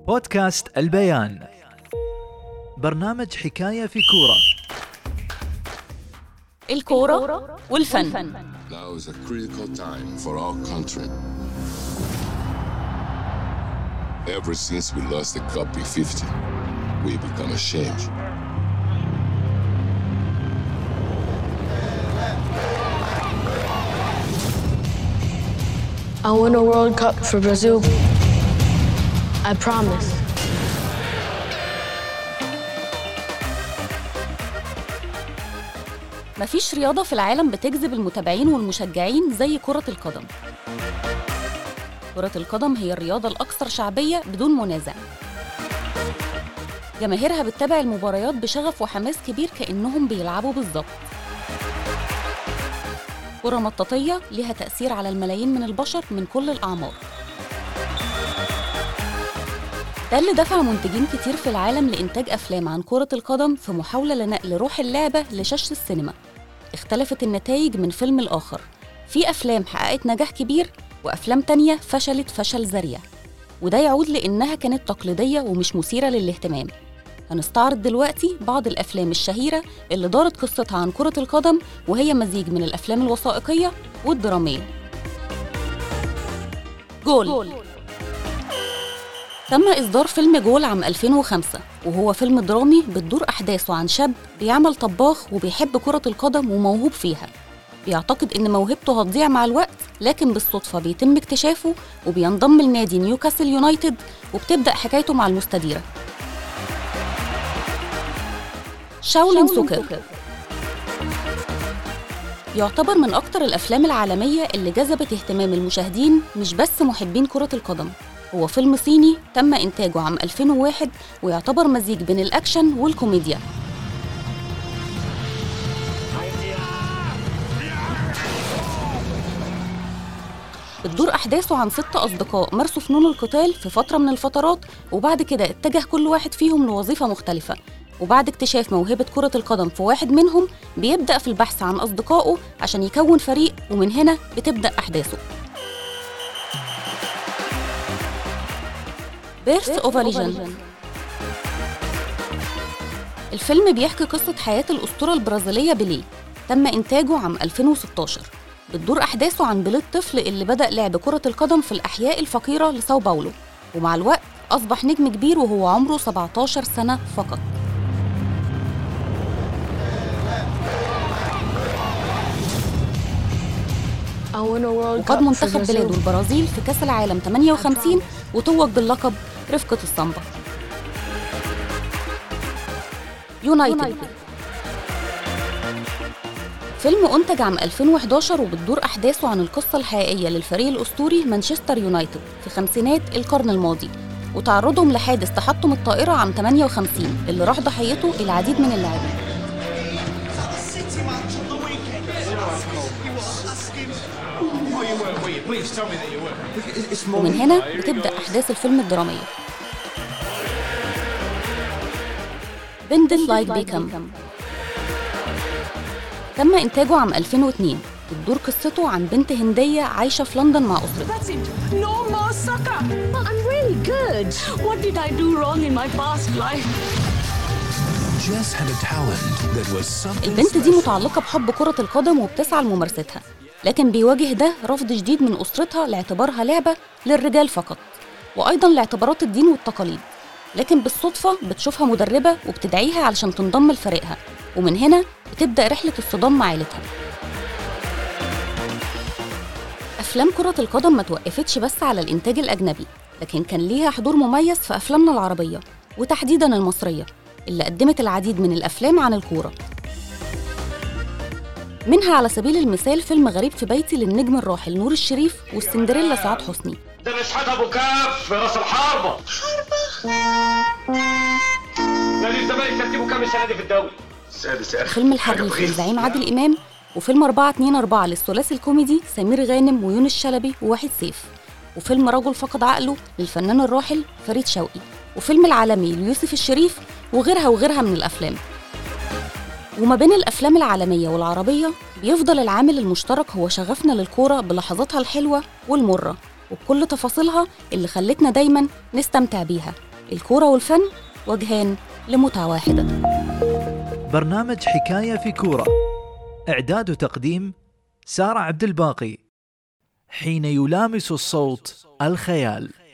بودكاست البيان برنامج حكاية في كورة الكورة والفن Now is a critical time for our country. Ever since we lost the Cup in 50, we become ashamed. I'll win a World Cup for Brazil. I promise. مفيش رياضة في العالم بتجذب المتابعين والمشجعين زي كرة القدم كرة القدم هي الرياضة الأكثر شعبية بدون منازع جماهيرها بتتابع المباريات بشغف وحماس كبير كأنهم بيلعبوا بالظبط كرة مطاطية ليها تأثير على الملايين من البشر من كل الأعمار ده اللي دفع منتجين كتير في العالم لإنتاج أفلام عن كرة القدم في محاولة لنقل روح اللعبة لشاشة السينما اختلفت النتائج من فيلم الآخر في أفلام حققت نجاح كبير وأفلام تانية فشلت فشل ذريع وده يعود لإنها كانت تقليدية ومش مثيرة للاهتمام هنستعرض دلوقتي بعض الأفلام الشهيرة اللي دارت قصتها عن كرة القدم وهي مزيج من الأفلام الوثائقية والدرامية جول تم إصدار فيلم جول عام 2005 وهو فيلم درامي بتدور أحداثه عن شاب بيعمل طباخ وبيحب كرة القدم وموهوب فيها بيعتقد إن موهبته هتضيع مع الوقت لكن بالصدفة بيتم اكتشافه وبينضم لنادي نيوكاسل يونايتد وبتبدأ حكايته مع المستديرة شاولين سوكر يعتبر من أكتر الأفلام العالمية اللي جذبت اهتمام المشاهدين مش بس محبين كرة القدم هو فيلم صيني تم إنتاجه عام 2001 ويعتبر مزيج بين الأكشن والكوميديا بتدور أحداثه عن ست أصدقاء مارسوا فنون القتال في فترة من الفترات وبعد كده اتجه كل واحد فيهم لوظيفة مختلفة وبعد اكتشاف موهبة كرة القدم في واحد منهم بيبدأ في البحث عن أصدقائه عشان يكون فريق ومن هنا بتبدأ أحداثه بيرث اوف ليجند الفيلم بيحكي قصة حياة الأسطورة البرازيلية بيليه تم إنتاجه عام 2016 بتدور أحداثه عن بيليه الطفل اللي بدأ لعب كرة القدم في الأحياء الفقيرة لساو باولو ومع الوقت أصبح نجم كبير وهو عمره 17 سنة فقط I'll win a World وقاد Cup for منتخب Brazil. بلاده البرازيل في كأس العالم 58 وتوج باللقب رفقة الصنبا يونايتد فيلم أنتج عام 2011 وبتدور أحداثه عن القصة الحقيقية للفريق الأسطوري مانشستر يونايتد في خمسينات القرن الماضي وتعرضهم لحادث تحطم الطائرة عام 58 اللي راح ضحيته العديد من اللاعبين City match on the weekend. You were asking. Oh, you were, were you? Please tell me that you were. ومن هنا بتبدأ أحداث الفيلم الدرامية بندل لايك بيكم تم إنتاجه عام 2002 بتدور قصته عن بنت هندية عايشة في لندن مع أسرتها That's it. No more sucker. I'm really good. What did I do wrong in my past life? Jess had a talent that was something البنت دي special. متعلقة بحب كرة القدم وبتسعى لممارستها لكن بيواجه ده رفض شديد من أسرتها لاعتبارها لعبة للرجال فقط وأيضا لاعتبارات الدين والتقاليد لكن بالصدفة بتشوفها مدربة وبتدعيها علشان تنضم لفريقها ومن هنا بتبدأ رحلة الصدام مع عيلتها أفلام كرة القدم ما توقفتش بس على الإنتاج الأجنبي لكن كان ليها حضور مميز في أفلامنا العربية وتحديداً المصرية اللي قدمت العديد من الأفلام عن الكورة منها على سبيل المثال فيلم غريب في بيتي للنجم الراحل نور الشريف والسندريلا سعاد حسني ده مشحات ابو كاف في راس الحربه نادي الزمالك ترتيبه كام السنه دي في الدوري؟ السادس يا اخي فيلم الحريف للزعيم عادل إمام وفيلم 4 2 4 للثلاثي الكوميدي سمير غانم ويونس شلبي وواحد سيف وفيلم رجل فقد عقله للفنان الراحل فريد شوقي وفيلم العالمي ليوسف الشريف وغيرها وغيرها من الأفلام وما بين الأفلام العالمية والعربية بيفضل العامل المشترك هو شغفنا للكورة بلحظاتها الحلوة والمرة وبكل تفاصيلها اللي خلتنا دايما نستمتع بيها الكورة والفن وجهان لمتعة واحدة برنامج حكاية في كورة إعداد وتقديم سارة عبد الباقي حين يلامس الصوت الخيال